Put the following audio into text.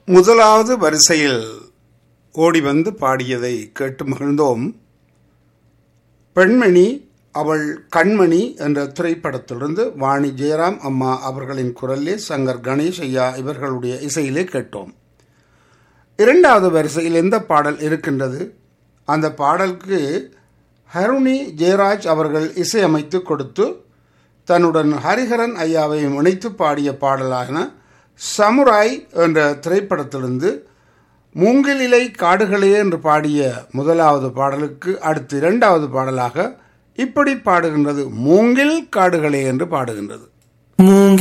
முதலாவது வரிசையில் ஓடி வந்து பாடியதை கேட்டு மகிழ்ந்தோம் பெண்மணி அவள் கண்மணி என்ற திரைப்படத்திலிருந்து வாணி ஜெயராம் அம்மா அவர்களின் குரலிலே சங்கர் கணேஷ் ஐயா இவர்களுடைய இசையிலே கேட்டோம் இரண்டாவது வரிசையில் எந்த பாடல் இருக்கின்றது அந்த பாடலுக்கு ஹருணி ஜெயராஜ் அவர்கள் இசையமைத்து கொடுத்து தன்னுடன் ஹரிஹரன் ஐயாவை இணைத்து பாடிய பாடலான சமுராய் என்ற திரைப்படத்திலிருந்து மூங்கிலிலை காடுகளே என்று பாடிய முதலாவது பாடலுக்கு அடுத்து இரண்டாவது பாடலாக இப்படி பாடுகின்றது மூங்கில் காடுகளே என்று பாடுகின்றது